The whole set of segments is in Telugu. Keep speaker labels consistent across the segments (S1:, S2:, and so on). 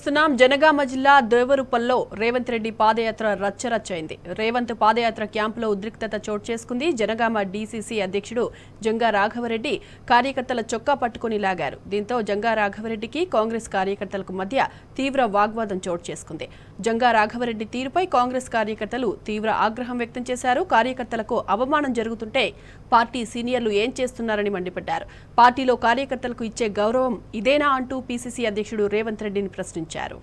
S1: చూస్తున్నాం జనగామ జిల్లా దేవరుపల్లో రేవంత్ రెడ్డి పాదయాత్ర రచ్చరచ్చైంది రేవంత్ పాదయాత్ర క్యాంపులో ఉద్రిక్తత చోటు చేసుకుంది జనగామ డీసీసీ అధ్యక్షుడు జంగా రాఘవరెడ్డి కార్యకర్తల చొక్కా పట్టుకుని లాగారు దీంతో జంగా రాఘవరెడ్డికి కాంగ్రెస్ కార్యకర్తలకు మధ్య తీవ్ర వాగ్వాదం చోటు చేసుకుంది జంగా రాఘవరెడ్డి తీరుపై కాంగ్రెస్ కార్యకర్తలు తీవ్ర ఆగ్రహం వ్యక్తం చేశారు కార్యకర్తలకు అవమానం జరుగుతుంటే పార్టీ సీనియర్లు ఏం చేస్తున్నారని మండిపడ్డారు పార్టీలో కార్యకర్తలకు ఇచ్చే గౌరవం ఇదేనా అంటూ పీసీసీ అధ్యక్షుడు రేవంత్ రెడ్డిని ప్రశ్నించారు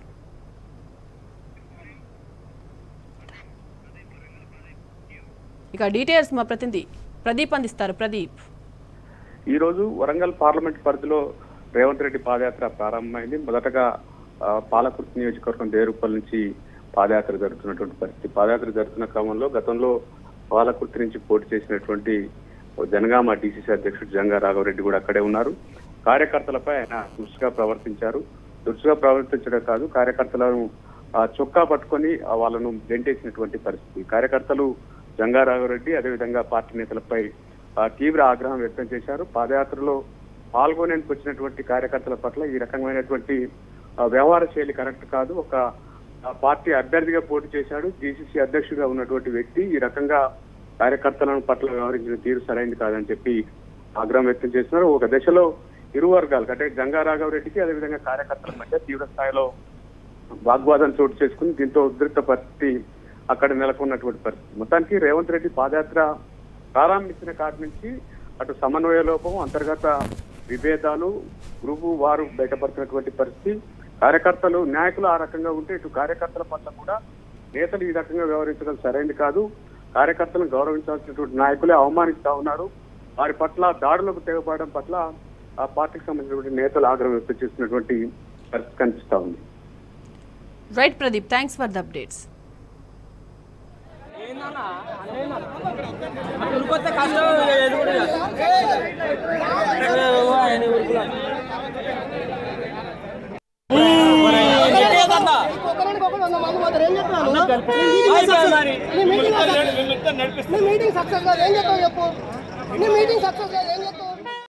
S1: ఇక డీటెయిల్స్ మా ప్రతినిధి ప్రదీప్ అందిస్తారు ప్రదీప్
S2: ఈ రోజు వరంగల్ పార్లమెంట్ పరిధిలో రేవంత్ రెడ్డి పాదయాత్ర ప్రారంభమైంది మొదటగా ఆ, పాలకుర్తి నియోజకవర్గం దేరుపల్లి నుంచి పాదయాత్ర జరుగుతున్నటువంటి పరిస్థితి పాదయాత్ర జరుగుతున్న క్రమంలో గతంలో పాలకుర్తి నుంచి పోటీ చేసినటువంటి జనగామ డీసీసీ అధ్యక్షుడు జంగా రాఘవరెడ్డి కూడా అక్కడే ఉన్నారు కార్యకర్తలపై ఆయన దురుసుగా ప్రవర్తించారు దురుసుగా ప్రవర్తించడం కాదు కార్యకర్తలను ఆ, చొక్కా పట్టుకొని ఆ, వాళ్ళను గెంటేసినటువంటి పరిస్థితి కార్యకర్తలు జంగా రాఘవరెడ్డి అదేవిధంగా పార్టీ నేతలపై ఆ, తీవ్ర ఆగ్రహం వ్యక్తం చేశారు పాదయాత్రలో పాల్గొనేందుకు వచ్చినటువంటి కార్యకర్తల పట్ల ఈ రకమైనటువంటి ఆ, వ్యవహార శైలి కరెక్ట్ కాదు ఒక ఆ, పార్టీ అభ్యర్థిగా పోటీ చేశాడు జీసీసీ అధ్యక్షుడిగా ఉన్నటువంటి వ్యక్తి ఈ రకంగా కార్యకర్తలను పట్ల వ్యవహరించిన తీరు సరైనది కాదని చెప్పి ఆగ్రహం వ్యక్తం చేస్తున్నారు ఒక దశలో ఇరు వర్గాలకు అంటే గంగా రాఘవరెడ్డికి అదేవిధంగా కార్యకర్తల మధ్య తీవ్ర స్థాయిలో వాగ్వాదం చోటు చేసుకుని దీంతో ఉద్రిక్త పరిస్థితి అక్కడ నెలకొన్నటువంటి పరిస్థితి మొత్తానికి రేవంత్ రెడ్డి పాదయాత్ర ప్రారంభించిన కాటి నుంచి అటు సమన్వయ లోపం అంతర్గత విభేదాలు గ్రూపు వారు బయటపడుతున్నటువంటి పరిస్థితి కార్యకర్తలు నాయకులు ఆ రకంగా ఉంటే ఇటు కార్యకర్తల పట్ల కూడా నేతలు ఈ రకంగా వ్యవహరించడం సరైనది కాదు కార్యకర్తలను గౌరవించాల్సినటువంటి నాయకులే అవమానిస్తా ఉన్నారు వారి పట్ల దాడులకు తెగపడడం పట్ల ఆ పార్టీకి సంబంధించినటువంటి నేతలు ఆగ్రహం వ్యక్తం చేస్తున్నటువంటి పరిస్థితి కనిపిస్తా ఉంది
S1: right Pradeep thanks for the updates
S3: ఉరికొస్తే కష్టం ఏది కూడా ఆయన ఉరుకులా
S4: ఒకరికి ఒకరు వంద మంది పోతారు ఏం చెప్తున్నాను నీ మీటింగ్ సక్సెస్ నీ మీటింగ్ సక్సెస్ కాదు ఏం చెప్తావు చెప్పు నీ మీటింగ్ సక్సెస్ కాదు ఏం చెప్తావు